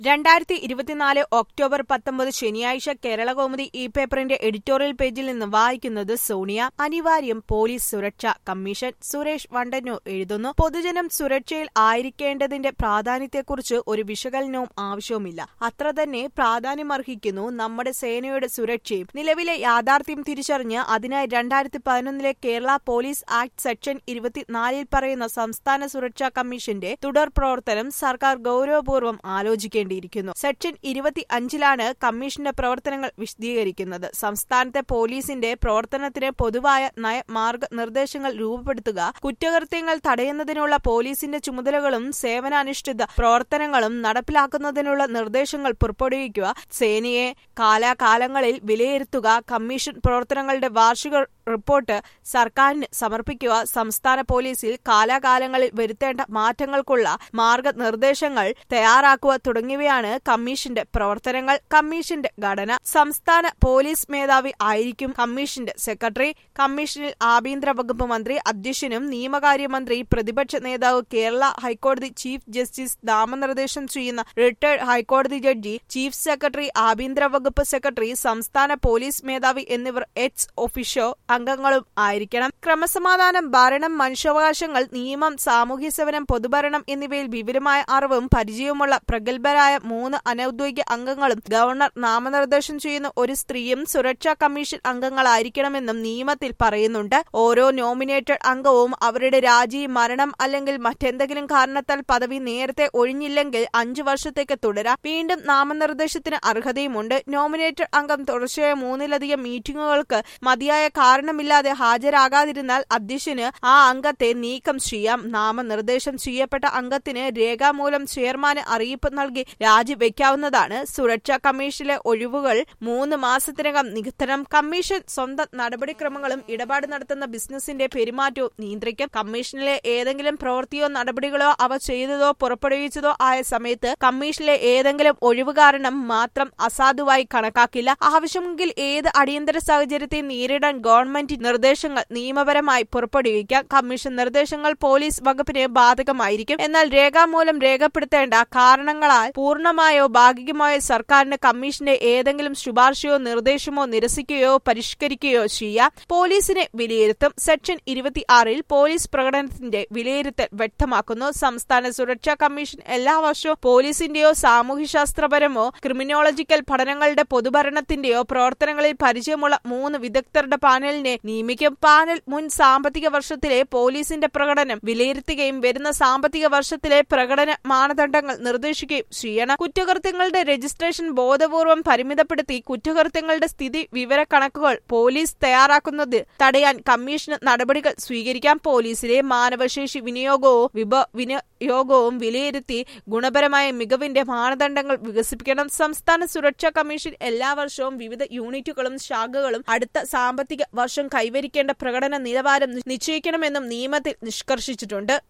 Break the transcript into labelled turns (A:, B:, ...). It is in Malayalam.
A: രണ്ടായിരത്തി ഇരുപത്തിനാല് ഒക്ടോബർ പത്തൊമ്പത് ശനിയാഴ്ച കേരളകൗമുദി ഈ പേപ്പറിന്റെ എഡിറ്റോറിയൽ പേജിൽ നിന്ന് വായിക്കുന്നത് സോണിയ അനിവാര്യം പോലീസ് സുരക്ഷ കമ്മീഷൻ സുരേഷ് വണ്ടന്നൂർ എഴുതുന്നു പൊതുജനം സുരക്ഷയിൽ ആയിരിക്കേണ്ടതിന്റെ പ്രാധാന്യത്തെക്കുറിച്ച് ഒരു വിശകലനവും ആവശ്യവുമില്ല അത്ര തന്നെ പ്രാധാന്യമർഹിക്കുന്നു നമ്മുടെ സേനയുടെ സുരക്ഷയും നിലവിലെ യാഥാർത്ഥ്യം തിരിച്ചറിഞ്ഞ് അതിനായി രണ്ടായിരത്തി പതിനൊന്നിലെ കേരള പോലീസ് ആക്ട് സെക്ഷൻ ഇരുപത്തിനാലിൽ പറയുന്ന സംസ്ഥാന സുരക്ഷാ കമ്മീഷന്റെ തുടർ പ്രവർത്തനം സർക്കാർ ഗൌരവപൂർവ്വം ആലോചിക്കേണ്ടിയിരിക്കുന്നു സെക്ഷൻ ഇരുപത്തി അഞ്ചിലാണ് കമ്മീഷന്റെ പ്രവർത്തനങ്ങൾ വിശദീകരിക്കുന്നത് സംസ്ഥാനത്തെ പോലീസിന്റെ പ്രവർത്തനത്തിന് പൊതുവായ നയ മാർഗനിർദ്ദേശങ്ങൾ രൂപപ്പെടുത്തുക കുറ്റകൃത്യങ്ങൾ തടയുന്നതിനുള്ള പോലീസിന്റെ ചുമതലകളും സേവനാനുഷ്ഠിത പ്രവർത്തനങ്ങളും നടപ്പിലാക്കുന്നതിനുള്ള നിർദ്ദേശങ്ങൾ പുറപ്പെടുവിക്കുക സേനയെ കാലാകാലങ്ങളിൽ വിലയിരുത്തുക കമ്മീഷൻ പ്രവർത്തനങ്ങളുടെ വാർഷിക റിപ്പോർട്ട് സർക്കാരിന് സമർപ്പിക്കുക സംസ്ഥാന പോലീസിൽ കാലാകാലങ്ങളിൽ വരുത്തേണ്ട മാറ്റങ്ങൾക്കുള്ള മാർഗനിർദ്ദേശങ്ങൾ തയ്യാറാക്കുക തുടങ്ങിയവയാണ് കമ്മീഷന്റെ പ്രവർത്തനങ്ങൾ കമ്മീഷന്റെ ഘടന സംസ്ഥാന പോലീസ് മേധാവി ആയിരിക്കും കമ്മീഷന്റെ സെക്രട്ടറി കമ്മീഷനിൽ ആഭ്യന്തര വകുപ്പ് മന്ത്രി അധ്യക്ഷനും നിയമകാര്യമന്ത്രി പ്രതിപക്ഷ നേതാവ് കേരള ഹൈക്കോടതി ചീഫ് ജസ്റ്റിസ് നാമനിർദ്ദേശം ചെയ്യുന്ന റിട്ടയർഡ് ഹൈക്കോടതി ജഡ്ജി ചീഫ് സെക്രട്ടറി ആഭ്യന്തര വകുപ്പ് സെക്രട്ടറി സംസ്ഥാന പോലീസ് മേധാവി എന്നിവർ എച്ച് ഒഫീഷ്യോ അംഗങ്ങളും ആയിരിക്കണം ക്രമസമാധാനം ഭരണം മനുഷ്യാവകാശങ്ങൾ നിയമം സാമൂഹ്യ സേവനം പൊതുഭരണം എന്നിവയിൽ വിവരമായ അറിവും പരിചയവുമുള്ള പ്രഗത്ഭരായ മൂന്ന് അനൌദ്യോഗിക അംഗങ്ങളും ഗവർണർ നാമനിർദ്ദേശം ചെയ്യുന്ന ഒരു സ്ത്രീയും സുരക്ഷാ കമ്മീഷൻ അംഗങ്ങളായിരിക്കണമെന്നും നിയമത്തിൽ പറയുന്നുണ്ട് ഓരോ നോമിനേറ്റഡ് അംഗവും അവരുടെ രാജി മരണം അല്ലെങ്കിൽ മറ്റെന്തെങ്കിലും കാരണത്താൽ പദവി നേരത്തെ ഒഴിഞ്ഞില്ലെങ്കിൽ അഞ്ചു വർഷത്തേക്ക് തുടരാം വീണ്ടും നാമനിർദ്ദേശത്തിന് അർഹതയുമുണ്ട് നോമിനേറ്റഡ് അംഗം തുടർച്ചയായ മൂന്നിലധികം മീറ്റിംഗുകൾക്ക് മതിയായ കാരണമില്ലാതെ ഹാജരാകാതിരുന്നാൽ അധ്യക്ഷന് ആ അംഗത്തെ നീക്കം ചെയ്യാം നാമനിർദ്ദേശം ചെയ്യപ്പെട്ട അംഗത്തിന് രേഖാമൂലം ചെയർമാന് അറിയിപ്പ് നൽകി രാജിവെക്കാവുന്നതാണ് സുരക്ഷാ കമ്മീഷനിലെ ഒഴിവുകൾ മൂന്ന് മാസത്തിനകം നികത്തണം കമ്മീഷൻ സ്വന്തം നടപടിക്രമങ്ങളും ഇടപാട് നടത്തുന്ന ബിസിനസിന്റെ പെരുമാറ്റവും നിയന്ത്രിക്കും കമ്മീഷനിലെ ഏതെങ്കിലും പ്രവൃത്തിയോ നടപടികളോ അവ ചെയ്തതോ പുറപ്പെടുവിച്ചതോ ആയ സമയത്ത് കമ്മീഷനിലെ ഏതെങ്കിലും ഒഴിവ് കാരണം മാത്രം അസാധുവായി കണക്കാക്കില്ല ആവശ്യമെങ്കിൽ ഏത് അടിയന്തര സാഹചര്യത്തെ നേരിടാൻ ഗവൺമെന്റ് നിർദ്ദേശങ്ങൾ നിയമപരമായി പുറപ്പെടുവിക്കാം കമ്മീഷൻ നിർദ്ദേശങ്ങൾ പോലീസ് വകുപ്പിന് ബാധകമായിരിക്കും എന്നാൽ രേഖാമൂലം രേഖപ്പെടുത്തേണ്ട കാരണങ്ങളാൽ പൂർണ്ണമായോ ഭാഗികമായോ സർക്കാരിന് കമ്മീഷന്റെ ഏതെങ്കിലും ശുപാർശയോ നിർദ്ദേശമോ നിരസിക്കുകയോ പരിഷ്കരിക്കുകയോ ചെയ്യാം പോലീസിനെ വിലയിരുത്തും സെക്ഷൻ ഇരുപത്തിയാറിൽ പോലീസ് പ്രകടനത്തിന്റെ വിലയിരുത്തൽ വ്യക്തമാക്കുന്നു സംസ്ഥാന സുരക്ഷാ കമ്മീഷൻ എല്ലാ വർഷവും പോലീസിന്റെയോ സാമൂഹ്യശാസ്ത്രപരമോ ക്രിമിനോളജിക്കൽ പഠനങ്ങളുടെ പൊതുഭരണത്തിന്റെയോ പ്രവർത്തനങ്ങളിൽ പരിചയമുള്ള മൂന്ന് വിദഗ്ധരുടെ പാനലിനെ നിയമിക്കും പാനൽ മുൻ സാമ്പത്തിക വർഷത്തിലെ പോലീസിന്റെ പ്രകടനം വിലയിരുത്തുകയും വരുന്ന സാമ്പത്തിക വർഷത്തിലെ പ്രകടന മാനദണ്ഡങ്ങൾ നിർദ്ദേശിക്കുകയും ചെയ്യണം കുറ്റകൃത്യങ്ങളുടെ രജിസ്ട്രേഷൻ ബോധപൂർവം പരിമിതപ്പെടുത്തി കുറ്റകൃത്യങ്ങളുടെ സ്ഥിതി വിവരക്കണക്കുകൾ പോലീസ് തയ്യാറാക്കുന്നത് തടയാൻ കമ്മീഷന് നടപടികൾ സ്വീകരിക്കാം പോലീസിലെ മാനവശേഷി വിനിയോഗവും വിഭ വിനിയോഗവും വിലയിരുത്തി ഗുണപരമായ മികവിന്റെ മാനദണ്ഡങ്ങൾ വികസിപ്പിക്കണം സംസ്ഥാന സുരക്ഷാ കമ്മീഷൻ എല്ലാ വർഷവും വിവിധ യൂണിറ്റുകളും ശാഖകളും അടുത്ത സാമ്പത്തിക വർഷം കൈവരിക്കേണ്ട പ്രകടന നിലവാരം നിശ്ചയിക്കണമെന്നും നിയമത്തിൽ നിഷ്കർഷിച്ചിട്ടുണ്ട്